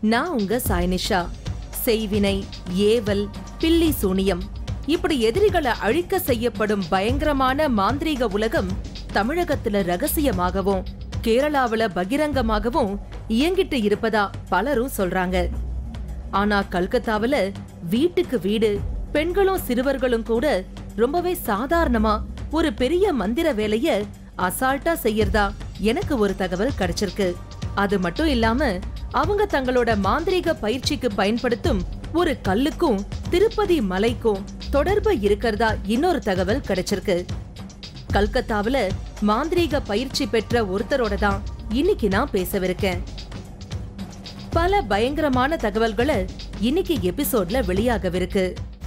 நான் உங்க சாய்னிஷா செய்வினை ஏவல் பில்லி சூனியம் இப்படி எதிரிகளை அழிக்க செய்யப்படும் பயங்கரமான மாந்திரீக உலகம் தமிழகத்துல ரகசியமாகவும் கேரளாவுல பகிரங்கமாகவும் இயங்கிட்டு இருப்பதா பலரும் சொல்றாங்க ஆனா கல்கத்தாவுல வீட்டுக்கு வீடு பெண்களும் சிறுவர்களும் கூட ரொம்பவே சாதாரணமா ஒரு பெரிய மந்திர வேலைய அசால்ட்டா செய்யறதா எனக்கு ஒரு தகவல் கிடைச்சிருக்கு அது மட்டும் இல்லாம அவங்க தங்களோட மாந்திரீக பயிற்சிக்கு பயன்படுத்தும் ஒரு கல்லுக்கும் திருப்பதி மலைக்கும் தொடர்பு இருக்கிறதா இன்னொரு தகவல் கிடைச்சிருக்கு கல்கத்தாவுல மாந்திரீக பயிற்சி பெற்ற ஒருத்தரோட தான் இன்னைக்கு நான் பேசவிருக்கேன் பல பயங்கரமான தகவல்களை இன்னைக்கு எபிசோட்ல வெளியாகவிருக்கு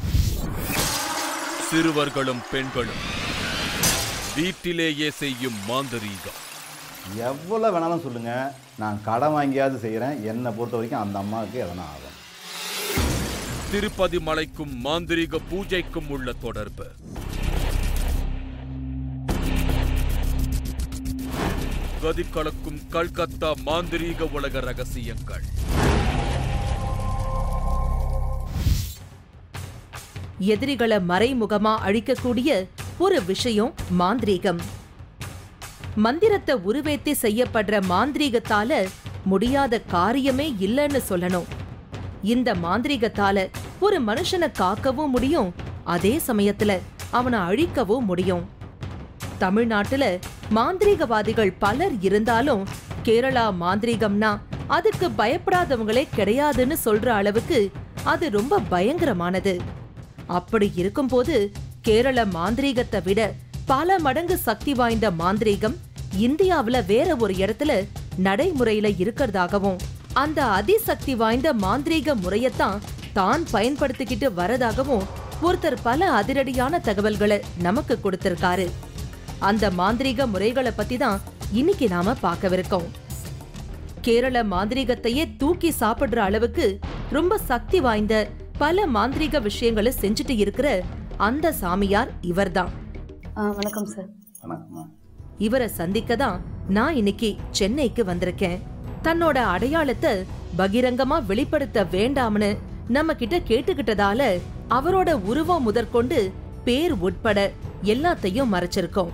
சிறுவர்களும் பெண்களும் வீட்டிலேயே செய்யும் மாந்தரீகம் எவ்வளோ வேணாலும் சொல்லுங்கள் நான் கடன் வாங்கியாவது செய்கிறேன் என்னை பொறுத்த வரைக்கும் அந்த அம்மாவுக்கு எதனா ஆகும் திருப்பதி மலைக்கும் மாந்திரீக பூஜைக்கும் உள்ள தொடர்பு கதிக்கலக்கும் கல்கத்தா மாந்திரீக உலக ரகசியங்கள் எதிரிகளை மறைமுகமா அழிக்கக்கூடிய ஒரு விஷயம் மாந்திரீகம் மந்திரத்தை உருவேத்தி செய்யப்படுற மாந்திரீகத்தால முடியாத காரியமே இல்லைன்னு சொல்லணும் இந்த மாந்திரீகத்தால ஒரு மனுஷனை காக்கவும் முடியும் அதே சமயத்துல அவனை அழிக்கவும் முடியும் தமிழ்நாட்டுல மாந்திரீகவாதிகள் பலர் இருந்தாலும் கேரளா மாந்திரீகம்னா அதுக்கு பயப்படாதவங்களே கிடையாதுன்னு சொல்ற அளவுக்கு அது ரொம்ப பயங்கரமானது அப்படி இருக்கும்போது கேரள மாந்திரீகத்தை விட பல மடங்கு சக்தி வாய்ந்த மாந்திரீகம் இந்தியாவுல வேற ஒரு இடத்துல நடைமுறையில இருக்கிறதாகவும் அந்த அதிசக்தி வாய்ந்த மாந்திரீக முறையத்தான் தான் பயன்படுத்திக்கிட்டு வரதாகவும் ஒருத்தர் பல அதிரடியான தகவல்களை நமக்கு கொடுத்திருக்காரு அந்த மாந்திரீக முறைகளை பத்தி தான் இன்னைக்கு நாம பார்க்கவிருக்கோம் கேரள மாந்திரீகத்தையே தூக்கி சாப்பிடுற அளவுக்கு ரொம்ப சக்தி வாய்ந்த பல மாந்திரீக விஷயங்களை செஞ்சுட்டு இருக்கிற அந்த சாமியார் இவர்தான் ஆ வணக்கம் சார் வணக்கம்மா இவரை சந்திக்க தான் நான் இன்னைக்கு சென்னைக்கு வந்திருக்கேன் தன்னோட அடையாளத்தை பகிரங்கமா வெளிப்படுத்த வேண்டாம்னு நம்ம கிட்ட கேட்டுக்கிட்டதால அவரோட உருவம் முதற்கொண்டு பேர் உட்பட எல்லாத்தையும் மறைச்சிருக்கோம்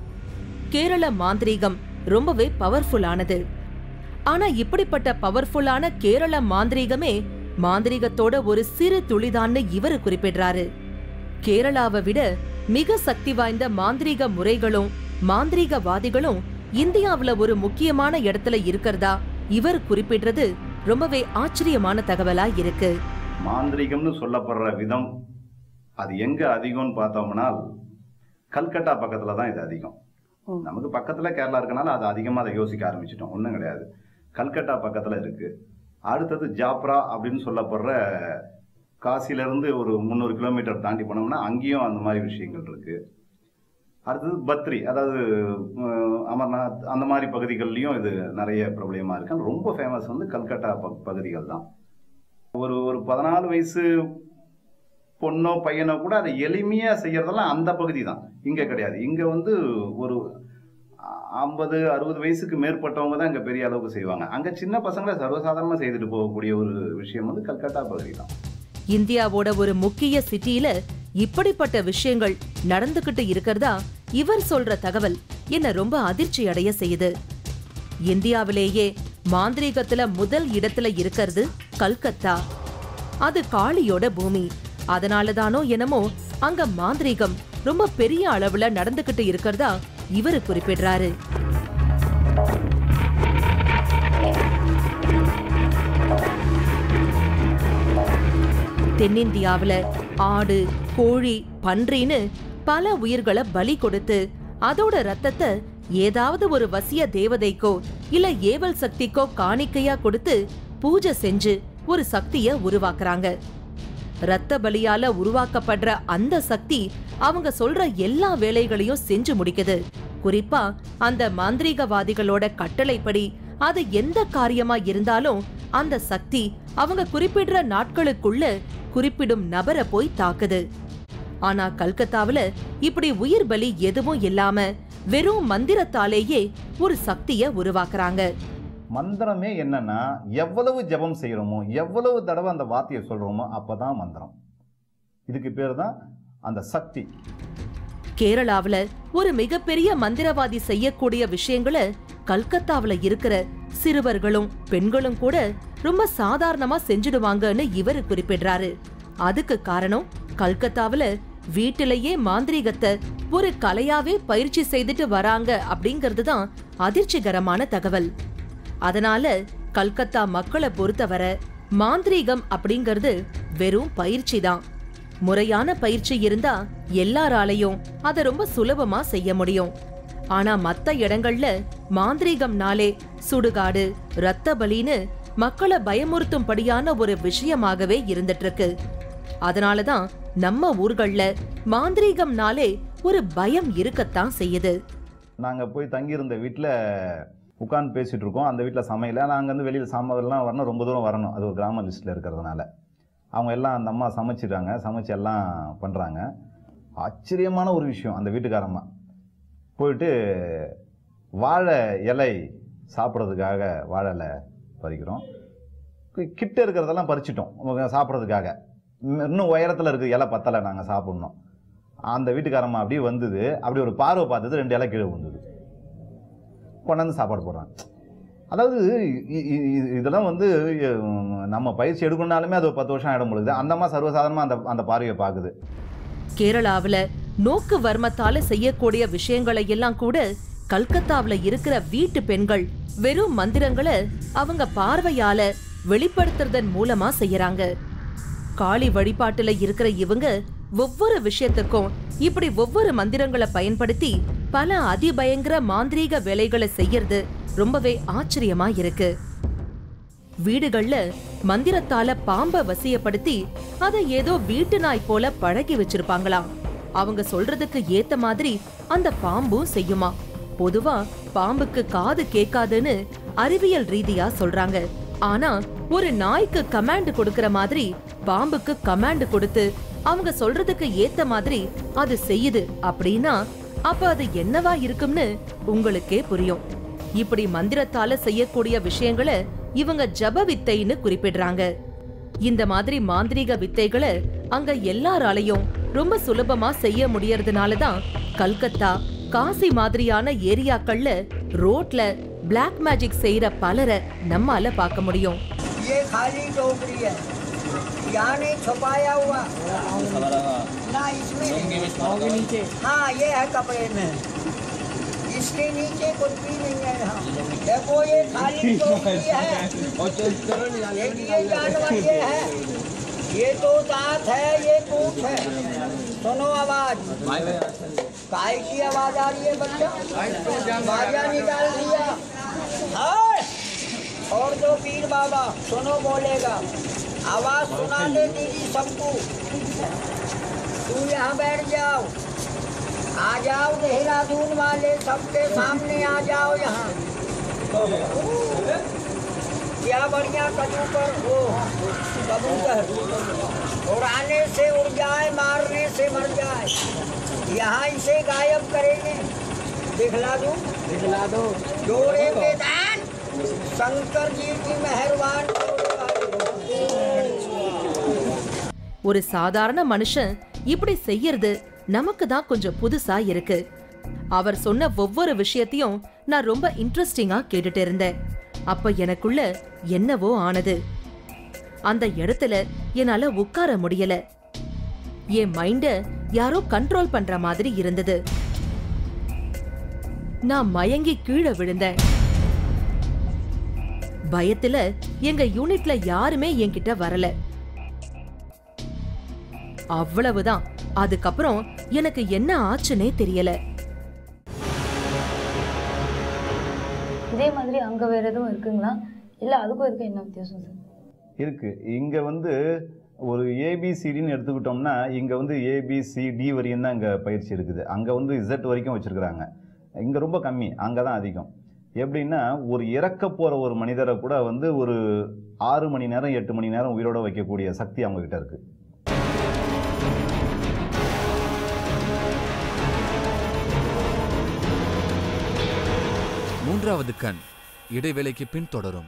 கேரள மாந்திரீகம் ரொம்பவே பவர்ஃபுல்லானது ஆனா இப்படிப்பட்ட பவர்ஃபுல்லான கேரள மாந்திரீகமே மாந்திரீகத்தோட ஒரு சிறு துளிதான்னு இவரு குறிப்பிடுறாரு கேரளாவை விட மிக சக்தி வாய்ந்த மாந்திரீக முறைகளும் மாந்திரீகவாதிகளும் இந்தியாவுல ஒரு முக்கியமான இடத்துல இருக்கிறதா இவர் குறிப்பிடுறது ரொம்பவே ஆச்சரியமான தகவலா இருக்கு மாந்திரிகம்னு சொல்லப்படுற விதம் அது எங்கே அதிகம்னு பார்த்தோம்னா கல்கட்டா பக்கத்தில் தான் இது அதிகம் ஓ. நமக்கு பக்கத்தில் கேரளா இருக்கனால அது அதிகமாக அதை யோசிக்க ஆரம்பிச்சிட்டோம் ஒன்றும் கிடையாது கல்கட்டா பக்கத்தில் இருக்குது அடுத்தது ஜாப்ரா அப்படின்னு சொல்லப்படுற காசியிலேருந்து ஒரு முந்நூறு கிலோமீட்டர் தாண்டி போனோம்னா அங்கேயும் அந்த மாதிரி விஷயங்கள் இருக்குது அடுத்தது பத்ரி அதாவது அஹ், அமர்நாத் அந்த மாதிரி பகுதிகள்லையும் இது நிறைய பிரபலியமாக இருக்கு ரொம்ப ஃபேமஸ் வந்து கல்கட்டா ப பகுதிகள் தான் ஒரு ஒரு பதினாலு வயசு பொண்ணோ பையனோ கூட அதை எளிமையாக செய்யறதெல்லாம் அந்த பகுதி தான் இங்கே கிடையாது இங்கே வந்து ஒரு ஐம்பது அறுபது வயசுக்கு மேற்பட்டவங்க தான் இங்கே பெரிய அளவுக்கு செய்வாங்க அங்கே சின்ன பசங்களை சர்வசாதாரணமாக செய்துட்டு போகக்கூடிய ஒரு விஷயம் வந்து கல்கட்டா பகுதி தான் இந்தியாவோட ஒரு முக்கிய சிட்டியில இப்படிப்பட்ட விஷயங்கள் நடந்துகிட்டு இருக்கிறதா இவர் சொல்ற தகவல் என்ன ரொம்ப அதிர்ச்சி அடைய செய்யுது இந்தியாவிலேயே மாந்திரீகத்துல முதல் இடத்துல இருக்கிறது கல்கத்தா அது காளியோட பூமி அதனாலதானோ என்னமோ அங்க மாந்திரீகம் ரொம்ப பெரிய அளவுல நடந்துகிட்டு இருக்கிறதா இவரு குறிப்பிடுறாரு தென்னிந்தியாவுல ஆடு கோழி பன்றின்னு பல உயிர்களை பலி கொடுத்து அதோட ரத்தத்தை ஏதாவது ஒரு வசிய தேவதைக்கோ இல்ல ஏவல் சக்திக்கோ காணிக்கையா கொடுத்து பூஜை செஞ்சு ஒரு சக்திய உருவாக்குறாங்க ரத்த பலியால உருவாக்கப்படுற அந்த சக்தி அவங்க சொல்ற எல்லா வேலைகளையும் செஞ்சு முடிக்குது குறிப்பா அந்த மாந்திரீகவாதிகளோட கட்டளைப்படி அது எந்த காரியமா இருந்தாலும் அந்த சக்தி அவங்க குறிப்பிடுற நாட்களுக்குள்ள குறிப்பிடும் நபரை போய் தாக்குது ஆனா கல்கத்தாவுல இப்படி உயிர் பலி எதுவும் இல்லாம வெறும் மந்திரத்தாலேயே ஒரு சக்திய உருவாக்குறாங்க மந்திரமே என்னன்னா எவ்வளவு ஜெபம் செய்கிறோமோ எவ்வளவு தடவை அந்த வார்த்தையை சொல்கிறோமோ அப்போ தான் மந்திரம் இதுக்கு பேர் தான் அந்த சக்தி கேரளாவுல ஒரு மிகப்பெரிய மந்திரவாதி செய்யக்கூடிய விஷயங்களை கல்கத்தாவுல இருக்கிற சிறுவர்களும் பெண்களும் கூட ரொம்ப சாதாரணமா செஞ்சுடுவாங்கன்னு இவரு குறிப்பிடுறாரு அதுக்கு காரணம் கல்கத்தாவுல வீட்டிலேயே மாந்திரீகத்தை ஒரு கலையாவே பயிற்சி செய்துட்டு வராங்க அப்படிங்கிறது தான் அதிர்ச்சிகரமான தகவல் அதனால கல்கத்தா மக்களை பொறுத்தவரை மாந்திரீகம் அப்படிங்கிறது வெறும் பயிற்சி தான் முறையான பயிற்சி இருந்தா எல்லாராலையும் அத ரொம்ப சுலபமா செய்ய முடியும் ஆனா மத்த இடங்கள்ல மாந்திரீகம்னாலே சுடுகாடு ரத்த பலின்னு மக்களை பயமுறுத்தும்படியான ஒரு விஷயமாகவே இருந்துட்டு இருக்கு அதனாலதான் நம்ம ஊர்கள்ல மாந்திரீகம்னாலே ஒரு பயம் இருக்கத்தான் செய்யுது நாங்கள் போய் தங்கியிருந்த வீட்டில் உட்காந்து பேசிகிட்டு இருக்கோம் அந்த வீட்டில் சமையல நாங்கள் வந்து வெளியில் சாம்பார்லாம் வரணும் ரொம்ப தூரம் வரணும் அது ஒரு கிராம லிஸ்ட்டில் இருக்கிறதுனால அவங்க எல்லாம் அந்த அம்மா சமைச்சிடுறாங்க சமைச்சு எல்லாம் பண்ணுறாங்க ஆச்சரியமான ஒரு விஷயம் அந்த வீட்டுக்காரம்மா போயிட்டு வாழை இலை சாப்பிட்றதுக்காக வாழை இலை பறிக்கிறோம் கி- கிட்ட இருக்கிறதெல்லாம் பறிச்சிட்டோம் உங்க சாப்பிட்றதுக்காக இன்னும் இன்னும் உயரத்தில் இருக்குது இலை பத்தலை நாங்கள் சாப்பிட்ணும் அந்த வீட்டுக்காரம்மா அப்படியே வந்தது அப்படி ஒரு பார்வை பார்த்தது ரெண்டு இலை கீழே விழுந்தது கொண்டாந்து சாப்பாடு போடுறாங்க அதாவது இ- இ- இ- இதெல்லாம் வந்து உம், நம்ம பயிற்சி எடுக்கணும்னாலுமே அது ஒரு பத்து வருஷம் ஆகிடும் பொழுது அந்த அம்மா சர்வசாதாரணமாக அந்த அந்த பார்வையை பார்க்குது கேரளாவுல நோக்கு வர்மத்தால செய்யக்கூடிய விஷயங்களை எல்லாம் கூட கல்கத்தாவுல இருக்கிற வீட்டு பெண்கள் வெறும் மந்திரங்களை அவங்க பார்வையால வெளிப்படுத்துறதன் மூலமா செய்யறாங்க காளி வழிபாட்டுல இருக்கிற இவங்க ஒவ்வொரு விஷயத்துக்கும் இப்படி ஒவ்வொரு மந்திரங்களை பயன்படுத்தி பல அதிபயங்கர மாந்திரீக வேலைகளை செய்யறது ரொம்பவே ஆச்சரியமா இருக்கு வீடுகள்ல மந்திரத்தால பாம்ப வசியப்படுத்தி அதை ஏதோ வீட்டு நாய் போல பழகி வச்சிருப்பாங்களாம் அவங்க சொல்றதுக்கு ஏத்த மாதிரி அந்த பாம்பும் செய்யுமா பொதுவா பாம்புக்கு காது கேட்காதுன்னு அறிவியல் ரீதியா சொல்றாங்க ஆனா ஒரு நாய்க்கு கமாண்ட் கொடுக்கற மாதிரி பாம்புக்கு கமாண்ட் கொடுத்து அவங்க சொல்றதுக்கு ஏத்த மாதிரி அது செய்யுது அப்படின்னா அப்ப அது என்னவா இருக்கும்னு உங்களுக்கே புரியும் இப்படி மந்திரத்தால செய்யக்கூடிய விஷயங்களை இவங்க ஜப வித்தைன்னு குறிப்பிடுறாங்க இந்த மாதிரி மாந்திரீக வித்தைகளை அங்க எல்லாராலையும் ரொம்ப சுலபமா செய்ய முடியறதுனால தான் கல்கத்தா காசி மாதிரியான ஏரியாக்கள்ல ரோட்ல பிளாக் மேஜிக் செய்யற பலரை நம்மால பார்க்க முடியும் ये खाली टोकरी है यहाँ नहीं छुपाया हुआ ना इसमें हाँ ये है कपड़े में इसके नीचे कुछ भी नहीं है यहाँ देखो ये खाली टोकरी है देखिए जानवर ये है ये तो दांत है ये पूछ है सुनो आवाज काय की आवाज आ रही है बच्चा बाजा निकाल दिया हाय! और जो पीर बाबा सुनो बोलेगा आवाज सुना दे दीदी सबको तू यहाँ बैठ जाओ आ जाओ देहरादून वाले सबके सामने आ जाओ यहाँ क्या बढ़िया कबूतर हो कबूतर उड़ाने से उड़ जाए मारने से मर जाए यहाँ इसे गायब करेंगे दिखला दो दिखला दो जोड़े मैदान शंकर जी की मेहरबान ஒரு சாதாரண மனுஷன் இப்படி செய்யறது நமக்கு தான் கொஞ்சம் புதுசா இருக்கு அவர் சொன்ன ஒவ்வொரு விஷயத்தையும் நான் ரொம்ப இன்ட்ரெஸ்டிங்கா கேட்டுட்டு இருந்தேன் அப்ப எனக்குள்ள என்னவோ ஆனது அந்த இடத்துல என்னால உட்கார முடியல என் மைண்ட யாரோ கண்ட்ரோல் பண்ற மாதிரி இருந்தது நான் மயங்கி கீழே விழுந்தேன் பயத்துல எங்க யூனிட்ல யாருமே என்கிட்ட வரல அவ்வளவுதான் அதுக்கப்புறம் எனக்கு என்ன ஆச்சுன்னே தெரியல இதே மாதிரி அங்கே வேறு எதுவும் இருக்குங்களா இல்லை அதுக்கும் இதுக்கும் என்ன வித்தியாசம் சார் இருக்குது இங்கே வந்து ஒரு ஏபிசிடின்னு எடுத்துக்கிட்டோம்னா இங்கே வந்து ஏபிசிடி வரையும் தான் இங்கே பயிற்சி இருக்குது அங்கே வந்து இசட் வரைக்கும் வச்சுருக்குறாங்க இங்கே ரொம்ப கம்மி அங்கே தான் அதிகம் எப்படின்னா ஒரு இறக்க போகிற ஒரு மனிதரை கூட வந்து ஒரு ஆறு மணி நேரம் எட்டு மணி நேரம் உயிரோட வைக்கக்கூடிய சக்தி அவங்கக்கிட்ட இருக்குது மூன்றாவது கண் இடைவேளைக்கு பின் தொடரும்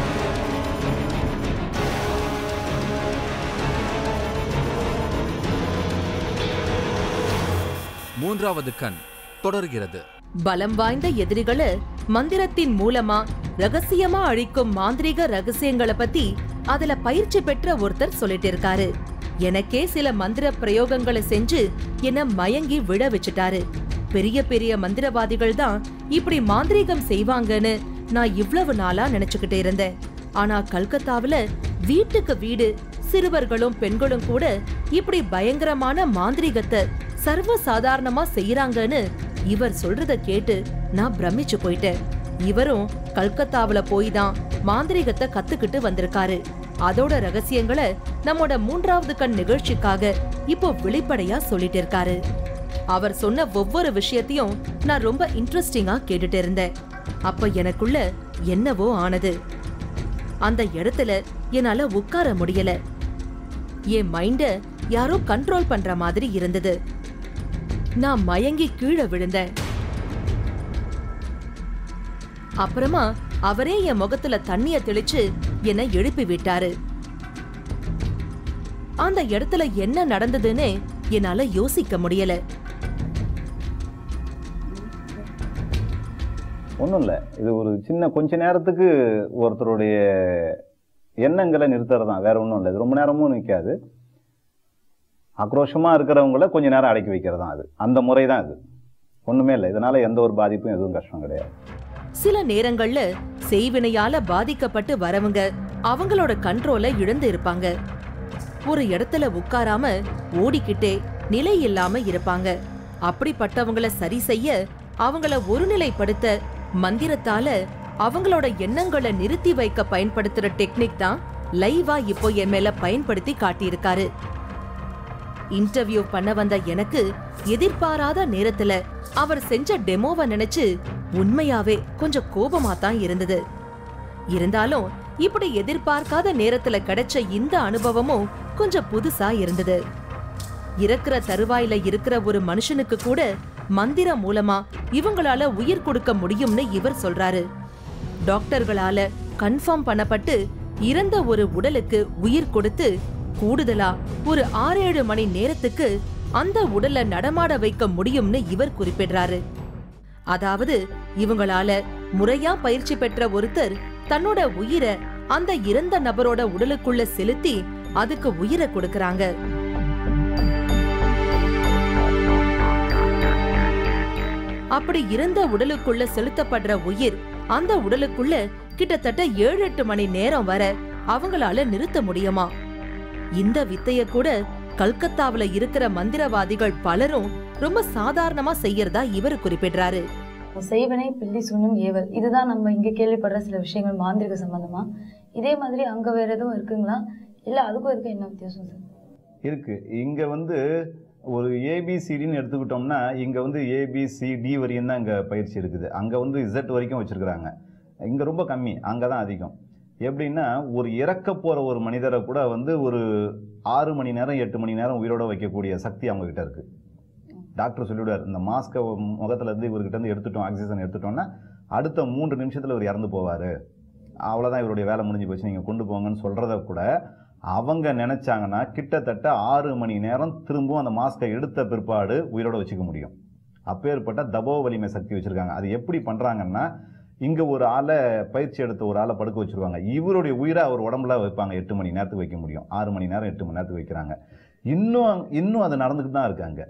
மூன்றாவது கண் தொடர்கிறது பலம் வாய்ந்த எதிரிகளை மந்திரத்தின் மூலமா ரகசியமா அழிக்கும் மாந்திரீக ரகசியங்களை பத்தி அதுல பயிற்சி பெற்ற ஒருத்தர் சொல்லிட்டு இருக்காரு எனக்கே சில மந்திர பிரயோகங்களை செஞ்சு என்ன மயங்கி விழ வச்சுட்டாரு பெரிய பெரிய மந்திரவாதிகள் தான் இப்படி மாந்திரீகம் செய்வாங்கன்னு நான் இவ்வளவு நாளா நினைச்சுக்கிட்டு இருந்தேன் ஆனா கல்கத்தாவுல வீட்டுக்கு வீடு சிறுவர்களும் பெண்களும் கூட இப்படி பயங்கரமான மாந்திரீகத்தை சர்வ சாதாரணமா செய்யறாங்கன்னு இவர் சொல்றத கேட்டு நான் பிரமிச்சு போயிட்டேன் இவரும் கல்கத்தாவுல போய் தான் மாந்திரீகத்தை கத்துக்கிட்டு வந்திருக்காரு அதோட ரகசியங்களை நம்மோட மூன்றாவது கண் நிகழ்ச்சிக்காக இப்போ வெளிப்படையா சொல்லிட்டு இருக்காரு அவர் சொன்ன ஒவ்வொரு விஷயத்தையும் நான் ரொம்ப இன்ட்ரெஸ்டிங்கா கேட்டுட்டு இருந்தேன் அப்ப எனக்குள்ள என்னவோ ஆனது அந்த இடத்துல என்னால உட்கார முடியல என் மைண்ட யாரோ கண்ட்ரோல் பண்ற மாதிரி இருந்தது நான் மயங்கி கீழே விழுந்தேன் அப்புறமா அவரே என் முகத்துல தண்ணிய தெளிச்சு என்னை எழுப்பி விட்டாரு அந்த இடத்துல என்ன நடந்ததுன்னு என்னால யோசிக்க முடியல ஒன்றும் இல்லை இது ஒரு சின்ன கொஞ்ச நேரத்துக்கு ஒருத்தருடைய எண்ணங்களை நிறுத்துறது தான் வேற ஒன்றும் இல்லை இது ரொம்ப நேரமும் நிற்காது ஆக்ரோஷமாக இருக்கிறவங்கள கொஞ்ச நேரம் அடக்கி வைக்கிறது தான் அது அந்த முறை தான் இது ஒன்றுமே இல்லை இதனால எந்த ஒரு பாதிப்பும் எதுவும் கஷ்டம் கிடையாது சில நேரங்கள்ல செய்வினையால பாதிக்கப்பட்டு வரவங்க அவங்களோட கண்ட்ரோலை இழந்து இருப்பாங்க ஒரு இடத்துல உட்காராம ஓடிக்கிட்டே நிலை இல்லாம இருப்பாங்க அப்படிப்பட்டவங்கள சரி செய்ய அவங்கள ஒருநிலைப்படுத்த மந்திரத்தால அவங்களோட எண்ணங்களை நிறுத்தி வைக்க பயன்படுத்துற டெக்னிக் தான் லைவா இப்போ என் மேல பயன்படுத்தி காட்டியிருக்காரு இன்டர்வியூ பண்ண வந்த எனக்கு எதிர்பாராத நேரத்துல அவர் செஞ்ச டெமோவை நினைச்சு உண்மையாவே கொஞ்சம் கோபமா தான் இருந்தது இருந்தாலும் இப்படி எதிர்பார்க்காத நேரத்துல கிடைச்ச இந்த அனுபவமும் கொஞ்சம் புதுசா இருந்தது இறக்குற தருவாயில இருக்கிற ஒரு மனுஷனுக்கு கூட மந்திரம் மூலமா இவங்களால உயிர் கொடுக்க முடியும்னு இவர் சொல்றாரு டாக்டர்களால கன்ஃபார்ம் பண்ணப்பட்டு இறந்த ஒரு உடலுக்கு உயிர் கொடுத்து கூடுதலா ஒரு ஆறேழு மணி நேரத்துக்கு அந்த உடலை நடமாட வைக்க முடியும்னு இவர் குறிப்பிடுறாரு அதாவது இவங்களால முறையா பயிற்சி பெற்ற ஒருத்தர் தன்னோட உயிரை அந்த இறந்த நபரோட உடலுக்குள்ள செலுத்தி அதுக்கு உயிரை கொடுக்கறாங்க அப்படி இறந்த உடலுக்குள்ள செலுத்தப்படுற உயிர் அந்த உடலுக்குள்ள கிட்டத்தட்ட ஏழு எட்டு மணி நேரம் வர அவங்களால நிறுத்த முடியுமா இந்த வித்தைய கூட கல்கத்தாவுல இருக்கிற மந்திரவாதிகள் பலரும் ரொம்ப சாதாரணமா செய்யறதா இவர் குறிப்பிடுறாரு செய்வனை பில்லி சூன்யம் ஏவல் இதுதான் நம்ம இங்க கேள்விப்படுற சில விஷயங்கள் மாந்திரிக சம்பந்தமா இதே மாதிரி அங்க வேற எதுவும் இருக்குங்களா இல்ல அதுக்கும் இருக்க என்ன வித்தியாசம் சார் இருக்கு இங்க வந்து ஒரு ஏபிசிடின்னு எடுத்துக்கிட்டோம்னா இங்க வந்து ஏபிசிடி வரையும் தான் இங்க பயிற்சி இருக்குது அங்க வந்து இசட் வரைக்கும் வச்சிருக்கிறாங்க இங்க ரொம்ப கம்மி அங்க தான் அதிகம் எப்படின்னா ஒரு இறக்க போற ஒரு மனிதரை கூட வந்து ஒரு ஆறு மணி நேரம் எட்டு மணி நேரம் உயிரோட வைக்கக்கூடிய சக்தி அவங்க கிட்ட இருக்கு டாக்டர் சொல்லிவிடுவார் இந்த மாஸ்கை முகத்துல இருந்து இவர்கிட்ட இருந்து எடுத்துட்டோம் ஆக்சிஜன் எடுத்துட்டோம்னா அடுத்த மூன்று நிமிஷத்துல இவர் இறந்து போவாரு அவ்வளவுதான் இவருடைய வேலை முடிஞ்சு போச்சு நீங்க கொண்டு போங்கன்னு சொல்றத கூட அவங்க நினைச்சாங்கன்னா கிட்டத்தட்ட ஆறு மணி நேரம் திரும்பவும் அந்த மாஸ்கை எடுத்த பிற்பாடு உயிரோட வச்சுக்க முடியும் அப்பேற்பட்ட தபோ வலிமை சக்தி வச்சிருக்காங்க அது எப்படி பண்றாங்கன்னா இங்க ஒரு ஆளை பயிற்சி எடுத்த ஒரு ஆளை படுக்க வச்சிருவாங்க இவருடைய உயிரை அவர் உடம்புல வைப்பாங்க எட்டு மணி நேரத்துக்கு வைக்க முடியும் ஆறு மணி நேரம் எட்டு மணி நேரத்துக்கு வைக்கிறாங்க இன்னும் இன்னும் அது நடந்துக்கிட்டு தான் இருக்காங்க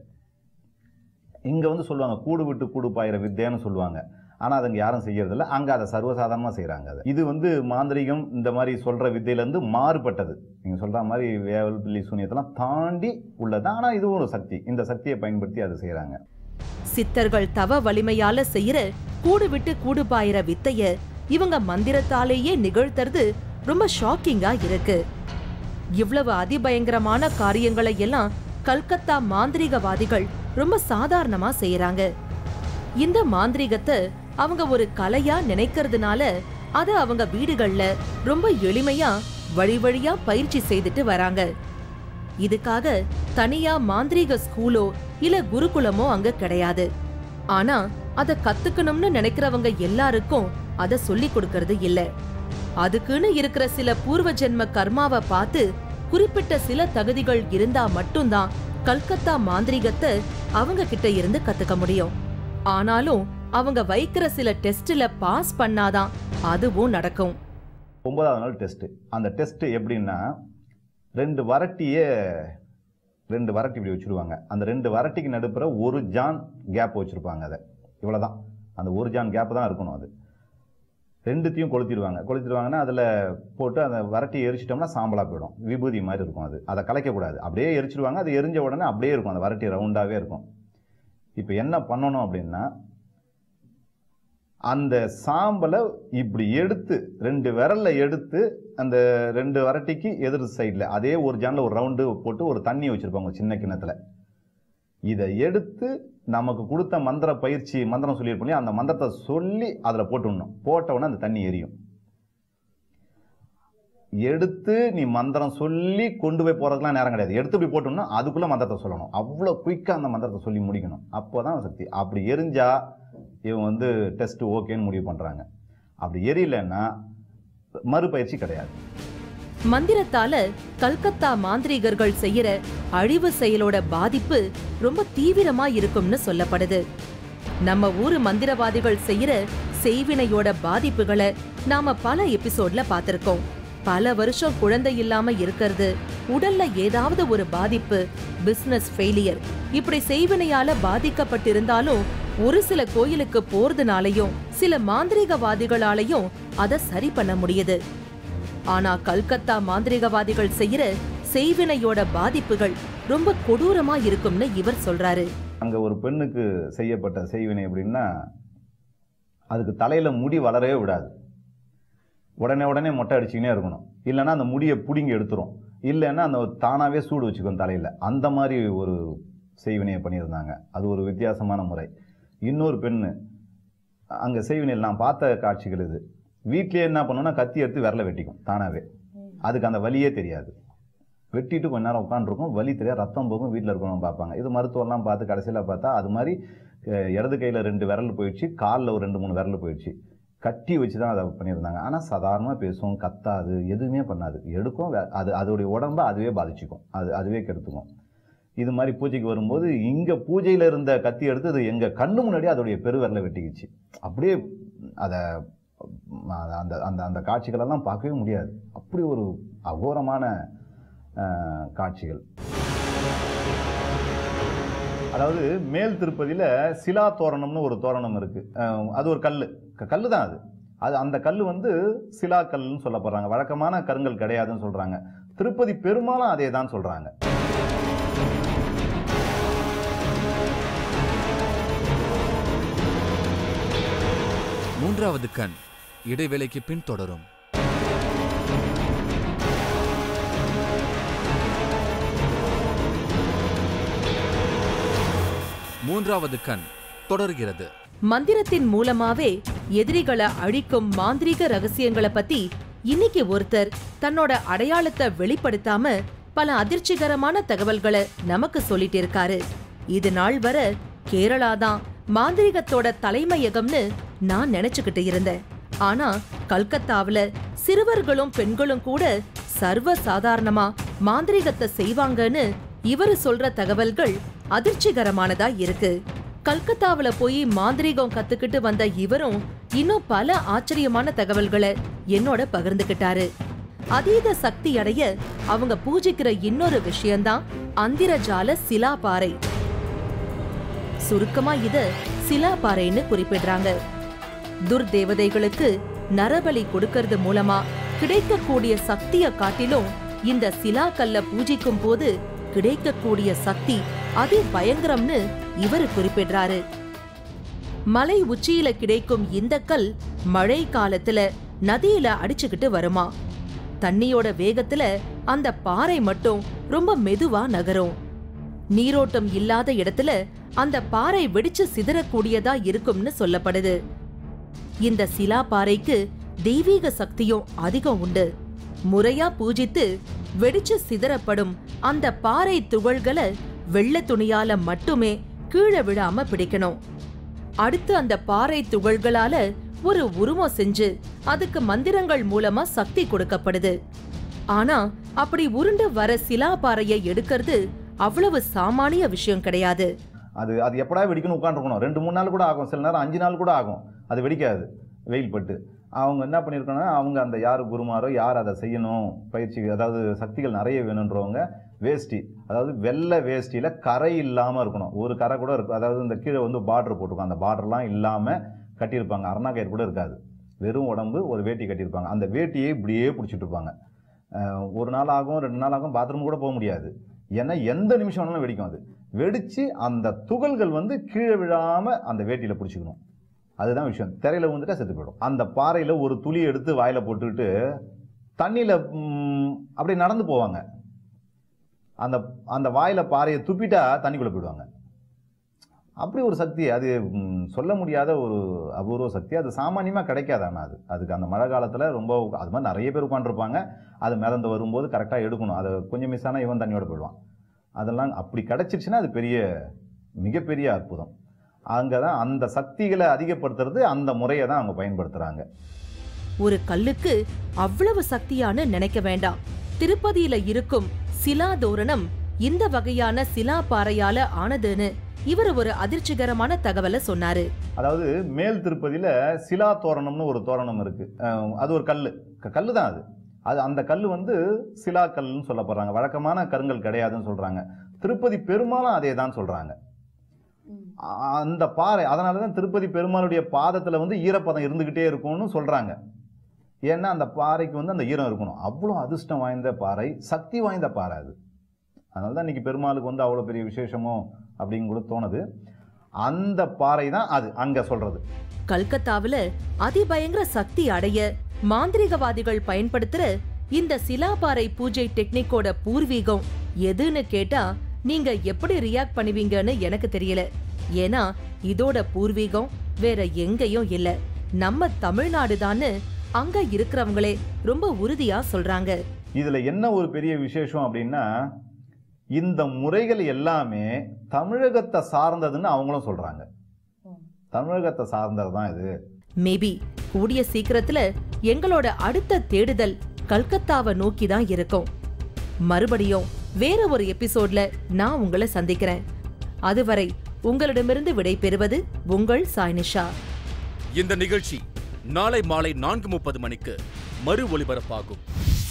இங்க வந்து சொல்லுவாங்க கூடு விட்டு கூடு பாயிற வித்தைன்னு சொல்லுவாங்க ஆனா அது அங்க யாரும் செய்யறதில்ல அங்க அதை சர்வசாதாரணமா செய்றாங்க அதை இது வந்து மாந்திரிகம் இந்த மாதிரி சொல்ற வித்தையில இருந்து மாறுபட்டது நீங்க சொல்ற மாதிரி வேவல் பில்லி சூனியத்தெல்லாம் தாண்டி உள்ளது ஆனா இதுவும் ஒரு சக்தி இந்த சக்தியை பயன்படுத்தி அதை செய்றாங்க சித்தர்கள் தவ வலிமையால செய்யற கூடு விட்டு கூடு பாயிற வித்தைய இவங்க மந்திரத்தாலேயே நிகழ்த்துறது ரொம்ப ஷாக்கிங்கா இருக்கு இவ்வளவு அதிபயங்கரமான காரியங்களை எல்லாம் கல்கத்தா மாந்திரீகவாதிகள் ரொம்ப சாதாரணமா செய்யறாங்க இந்த மாந்திரீகத்தை அவங்க ஒரு கலையா நினைக்கிறதுனால அத அவங்க வீடுகள்ல ரொம்ப எளிமையா வழி வழியா பயிற்சி செய்துட்டு வராங்க இதுக்காக தனியா மாந்திரீக ஸ்கூலோ இல்ல குருகுலமோ அங்க கிடையாது ஆனா அத கத்துக்கணும்னு நினைக்கிறவங்க எல்லாருக்கும் அத சொல்லி கொடுக்கறது இல்ல அதுக்குன்னு இருக்கிற சில பூர்வ ஜென்ம கர்மாவை பார்த்து குறிப்பிட்ட சில தகுதிகள் இருந்தா மட்டும்தான் கல்கத்தா மாந்திரீகத்தை அவங்க கிட்ட இருந்து கத்துக்க முடியும் ஆனாலும் அவங்க வைக்கிற சில டெஸ்ட்ல பாஸ் பண்ணாதான் அதுவும் நடக்கும் ஒன்பதாவது நாள் டெஸ்ட்டு அந்த டெஸ்ட்டு எப்படின்னா ரெண்டு வரட்டியை ரெண்டு வரட்டி இப்படி வச்சுருவாங்க அந்த ரெண்டு வரட்டிக்கு நடுப்புற ஒரு ஜான் கேப் வச்சுருப்பாங்க அதை இவ்வளோதான் அந்த ஒரு ஜான் கேப் தான் இருக்கணும் அது ரெண்டுத்தையும் கொளுத்திடுவாங்க கொளுத்திடுவாங்கன்னா அதில் போட்டு அந்த வரட்டி எரிச்சிட்டோம்னா சாம்பலாக போயிடும் விபூதி மாதிரி இருக்கும் அது அதை கலைக்கக்கூடாது அப்படியே எரிச்சிடுவாங்க அது எரிஞ்ச உடனே அப்படியே இருக்கும் அந்த வரட்டி ரவுண்டாகவே இருக்கும் இப்போ என்ன பண்ணணும் அப்படின்னா அந்த சாம்பலை இப்படி எடுத்து ரெண்டு விரல்ல எடுத்து அந்த ரெண்டு வரட்டிக்கு எதிர் சைடில் அதே ஒரு ஜானில் ஒரு ரவுண்டு போட்டு ஒரு தண்ணி வச்சுருப்பாங்க சின்ன கிண்ணத்தில் இதை எடுத்து நமக்கு கொடுத்த மந்திர பயிற்சி மந்திரம் சொல்லியிருப்போம் இல்லையா, அந்த மந்திரத்தை சொல்லி அதில் போட்டுடணும் போட்ட உடனே அந்த தண்ணி எரியும் எடுத்து நீ மந்திரம் சொல்லி கொண்டு போய் போகிறதுக்குலாம் நேரம் கிடையாது எடுத்து போய் போட்டோம்னா அதுக்குள்ளே மந்திரத்தை சொல்லணும் அவ்வளோ குயிக்காக அந்த மந்திரத்தை சொல்லி முடிக்கணும் அப்போ தான் சக்தி அப்படி எரிஞ்சா இவன் வந்து டெஸ்ட் ஓகேன்னு முடிவு பண்ணுறாங்க அப்படி எரியலைன்னா மறுபயிற்சி கிடையாது மந்திரத்தால கல்கத்தா மாந்திரீகர்கள் செய்யற அழிவு செயலோட பாதிப்பு ரொம்ப தீவிரமா இருக்கும்னு சொல்லப்படுது நம்ம ஊரு மந்திரவாதிகள் செய்யற செய்வினையோட பாதிப்புகளை நாம பல எபிசோட்ல பார்த்திருக்கோம் பல வருஷம் குழந்தை இல்லாம இருக்கிறது உடல்ல ஏதாவது ஒரு பாதிப்பு பிசினஸ் ஃபெயிலியர் இப்படி செய்வினையால பாதிக்கப்பட்டிருந்தாலும் ஒரு சில கோயிலுக்கு போறதுனாலையும் சில மாந்திரீகவாதிகளாலையும் அதை சரி பண்ண முடியுது ஆனா கல்கத்தா மாந்திரிகவாதிகள் செய்யற செய்வினையோட பாதிப்புகள் ரொம்ப கொடூரமா இருக்கும்னு இவர் சொல்றாரு அங்கே ஒரு பெண்ணுக்கு செய்யப்பட்ட செய்வினை எப்படின்னா அதுக்கு தலையில் முடி வளரவே விடாது உடனே உடனே மொட்டை அடிச்சுக்கினே இருக்கணும் இல்லைன்னா அந்த முடியை பிடுங்கி எடுத்துரும் இல்லைன்னா அந்த தானாகவே சூடு வச்சுக்கும் தலையில் அந்த மாதிரி ஒரு செய்வினையை பண்ணியிருந்தாங்க அது ஒரு வித்தியாசமான முறை இன்னொரு பெண்ணு அங்கே செய்வினையில் நான் பார்த்த காட்சிகள் இது வீட்லயே என்ன பண்ணுன்னா கத்தி எடுத்து விரல வெட்டிக்கும் தானாகவே அதுக்கு அந்த வலியே தெரியாது வெட்டிட்டு கொஞ்ச நேரம் உட்காந்துருக்கும் வலி தெரியாது ரத்தம் போகும் வீட்டில் இருக்கணும் பார்ப்பாங்க இது மருத்துவம்லாம் பார்த்து கடைசியில் பார்த்தா அது மாதிரி அஹ், இடது கையில் ரெண்டு விரல் போயிடுச்சு காலில் ஒரு ரெண்டு மூணு விரல் போயிடுச்சு கட்டி வச்சு தான் அதை பண்ணியிருந்தாங்க ஆனால் சாதாரணமாக பேசும் கத்தாது எதுவுமே பண்ணாது எடுக்கும் வே- அது அதோடைய உடம்ப அதுவே பாதிச்சுக்கும் அது அதுவே கெடுத்துக்கும் இது மாதிரி பூஜைக்கு வரும்போது இங்கே பூஜையில் இருந்த கத்தி எடுத்து அது எங்கள் கண்ணு முன்னாடி அதோடைய பெருவிரலை வெட்டிக்கிச்சு அப்படியே அதை அந்த அந்த அந்த காட்சிகளெல்லாம் பார்க்கவே முடியாது அப்படி ஒரு அகோரமான அஹ், காட்சிகள் அதாவது மேல் திருப்பதியில் சிலா தோரணம்னு ஒரு தோரணம் இருக்கு அஹ், அது ஒரு கல் கல் தான் அது அது அந்த கல் வந்து சிலா கல்லுன்னு சொல்லப்படுறாங்க வழக்கமான கருங்கல் கிடையாதுன்னு சொல்றாங்க திருப்பதி பெருமாளும் அதே தான் சொல்றாங்க மூன்றாவது கண் இடைவேளைக்கு பின் தொடரும் மூன்றாவது கண் தொடர்கிறது மந்திரத்தின் மூலமாவே எதிரிகளை அழிக்கும் மாந்திரீக ரகசியங்களை பத்தி இன்னைக்கு ஒருத்தர் தன்னோட அடையாளத்தை வெளிப்படுத்தாம பல அதிர்ச்சிகரமான தகவல்களை நமக்கு சொல்லிட்டு இருக்காரு இது நாள் வர கேரளா தான் மாந்திரிகத்தோட தலைமையகம்னு நான் நினைச்சுக்கிட்டு இருந்தேன் ஆனா கல்கத்தாவுல சிறுவர்களும் பெண்களும் கூட சர்வ சாதாரணமா மாந்திரிகத்தை செய்வாங்கன்னு இவரு சொல்ற தகவல்கள் அதிர்ச்சிகரமானதா இருக்கு கல்கத்தாவுல போய் மாந்திரீகம் கத்துக்கிட்டு வந்த இவரும் இன்னும் பல ஆச்சரியமான தகவல்களை என்னோட பகிர்ந்துகிட்டாரு அதீத சக்தி அடைய அவங்க பூஜிக்கிற இன்னொரு விஷயம்தான் அந்திரஜால சிலாபாறை சுருக்கமா இத சிலாபாறைன்னு குறிப்பிடுறாங்க துர்தேவதைகளுக்கு நரபலி கொடுக்கறது மூலமா கிடைக்கக்கூடிய சக்திய காட்டிலும் இந்த சிலாக்கல்ல பூஜிக்கும் போது கிடைக்கக்கூடிய சக்தி அதி பயங்கரம்னு இவரு குறிப்பிடுறாரு மலை உச்சியில கிடைக்கும் இந்த கல் மழை காலத்துல நதியில அடிச்சுக்கிட்டு வருமா தண்ணியோட வேகத்துல அந்த பாறை மட்டும் ரொம்ப மெதுவா நகரும் நீரோட்டம் இல்லாத இடத்துல அந்த பாறை வெடிச்சு சிதறக்கூடியதா இருக்கும்னு சொல்லப்படுது இந்த சிலா பாறைக்கு தெய்வீக சக்தியும் அதிகம் உண்டு முறையா பூஜித்து வெடிச்சு சிதறப்படும் அந்த பாறை துகள்களை வெள்ளை துணியால மட்டுமே கீழே விழாம பிடிக்கணும் அடுத்து அந்த பாறை துகள்களால ஒரு உருவம் செஞ்சு அதுக்கு மந்திரங்கள் மூலமா சக்தி கொடுக்கப்படுது ஆனா அப்படி உருண்டு வர சிலாபாறையை எடுக்கிறது அவ்வளவு சாமானிய விஷயம் கிடையாது அது அது எப்படா வெடிக்கணும் உட்காந்துருக்கணும் ரெண்டு மூணு நாள் கூட ஆகும் சில நேரம் அஞ்சு நாள் கூட ஆகும் அது வெடிக்காது வெயில் பட்டு அவங்க என்ன பண்ணியிருக்கணும்னா அவங்க அந்த யார் குருமாரோ யார் அதை செய்யணும் பயிற்சி அதாவது சக்திகள் நிறைய வேணுன்றவங்க வேஷ்டி அதாவது வெள்ளை வேஷ்டியில் கரை இல்லாமல் இருக்கணும் ஒரு கரை கூட இருக்கும் அதாவது இந்த கீழே வந்து பார்டர் போட்டிருக்கும் அந்த பார்டர்லாம் இல்லாமல் கட்டியிருப்பாங்க அரணா கயிறு கூட இருக்காது வெறும் உடம்பு ஒரு வேட்டி கட்டியிருப்பாங்க அந்த வேட்டியை இப்படியே பிடிச்சிட்டு இருப்பாங்க அஹ் ஒரு நாள் ஆகும் ரெண்டு நாள் ஆகும் பாத்ரூம் கூட போக முடியாது ஏன்னா எந்த நிமிஷம் வேணாலும் வெடிக்கும் அது வெடித்து அந்த துகள்கள் வந்து கீழே விழாமல் அந்த வேட்டியில் பிடிச்சிக்கணும் அதுதான் விஷயம் திரையில வந்துட்டா செத்து போயிடும் அந்த பாறையில் ஒரு துளி எடுத்து வாயில் போட்டுக்கிட்டு தண்ணியில் அப்படியே நடந்து போவாங்க அந்த அந்த வாயில் பாறையை துப்பிட்டா தண்ணிக்குள்ளே போயிடுவாங்க அப்படி ஒரு சக்தி அது ம், சொல்ல முடியாத ஒரு அபூர்வ சக்தி அது சாமானியமாக கிடைக்காது ஆனால் அது அதுக்கு அந்த மழை காலத்தில் ரொம்ப அது மாதிரி நிறைய பேர் உட்காந்துருப்பாங்க அது மிதந்து வரும்போது கரெக்டாக எடுக்கணும் அதை கொஞ்சம் மிஸ் ஆனால் இவன் தண்ணியோட போயிடுவான் அதெல்லாம் அப்படி கிடச்சிருச்சுன்னா அது பெரிய மிகப்பெரிய அற்புதம் அங்கே தான் அந்த சக்திகளை அதிகப்படுத்துறது அந்த முறையை தான் அவங்க பயன்படுத்துகிறாங்க ஒரு கல்லுக்கு அவ்வளவு சக்தியான நினைக்க வேண்டாம் திருப்பதியில இருக்கும் சிலா தோரணம் இந்த வகையான சிலா பாறையால ஆனதுன்னு இவர் ஒரு அதிர்ச்சிகரமான தகவலை சொன்னாரு அதாவது மேல் திருப்பதியில் சிலா தோரணம்னு ஒரு தோரணம் இருக்குது அது ஒரு கல் கல் தான் அது அது அந்த கல் வந்து சிலா கல்லுன்னு சொல்லப்படுறாங்க வழக்கமான கருங்கல் கிடையாதுன்னு சொல்கிறாங்க திருப்பதி பெருமாளும் அதே தான் சொல்கிறாங்க அந்த பாறை அதனால தான் திருப்பதி பெருமாளுடைய பாதத்தில் வந்து ஈரப்பதம் இருந்துக்கிட்டே இருக்கும்னு சொல்கிறாங்க ஏன்னா அந்த பாறைக்கு வந்து அந்த ஈரம் இருக்கணும் அவ்வளோ அதிர்ஷ்டம் வாய்ந்த பாறை சக்தி வாய்ந்த பாறை அது அதனால தான் இன்னைக்கு பெருமாளுக்கு வந்து அவ்வளோ பெரிய விசேஷமோ அப்படின்னு கூட தோணுது அந்த பாறை தான் அது அங்கே சொல்கிறது கல்கத்தாவுல அதிபயங்கர சக்தி அடைய மாந்திரிகவாதிகள் பயன்படுத்துற இந்த சிலாபாறை பூஜை டெக்னிக்கோட பூர்வீகம் எதுன்னு கேட்டா நீங்க எப்படி ரியாக்ட் பண்ணுவீங்கன்னு எனக்கு தெரியல ஏன்னா இதோட பூர்வீகம் வேற எங்கேயும் இல்ல நம்ம தமிழ்நாடுதான்னு அங்க இருக்கிறவங்களே ரொம்ப உறுதியா சொல்றாங்க இதில் என்ன ஒரு பெரிய விசேஷம் அப்படின்னா இந்த முறைகள் எல்லாமே தமிழகத்தை சார்ந்ததுன்னு அவங்களும் சொல்கிறாங்க தமிழகத்தை சார்ந்தது தான் இது மேபி கூடிய சீக்கிரத்துல எங்களோட அடுத்த தேடுதல் கல்கத்தாவை நோக்கி தான் இருக்கும் மறுபடியும் வேற ஒரு எபிசோட்ல நான் உங்களை சந்திக்கிறேன் அதுவரை உங்களிடமிருந்து விடை பெறுவது உங்கள் சாய்னிஷா இந்த நிகழ்ச்சி நாளை மாலை நான்கு முப்பது மணிக்கு மறு ஒளிபரப்பாகும்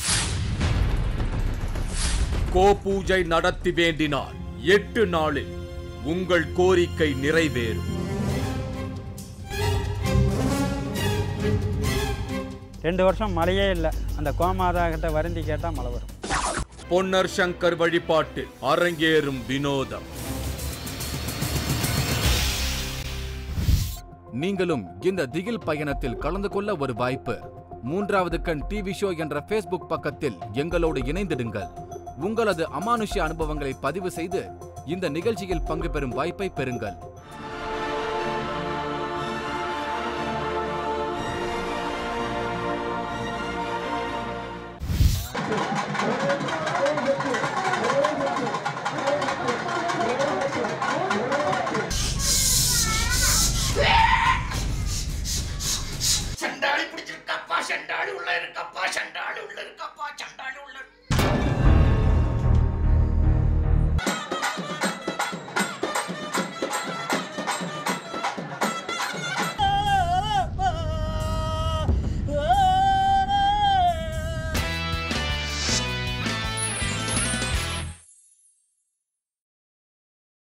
கோ பூஜை நடத்தி வேண்டினார் எட்டு நாளில் உங்கள் கோரிக்கை நிறைவேறும் ரெண்டு வருஷம் மழையே இல்லை அந்த கோமாதாகிட்ட வருந்தி கேட்டால் மழை வரும் பொன்னர் சங்கர் வழிபாட்டு அரங்கேறும் வினோதம் நீங்களும் இந்த திகில் பயணத்தில் கலந்து கொள்ள ஒரு வாய்ப்பு மூன்றாவது கண் டிவி ஷோ என்ற ஃபேஸ்புக் பக்கத்தில் எங்களோடு இணைந்திடுங்கள் உங்களது அமானுஷ்ய அனுபவங்களை பதிவு செய்து இந்த நிகழ்ச்சியில் பங்கு பெறும் வாய்ப்பை பெறுங்கள் சண்டாளி பிடிச்சிருக்கப்பா சண்டாளி உள்ள இருக்கப்பா சண்டாளி உள்ள இருக்கப்பா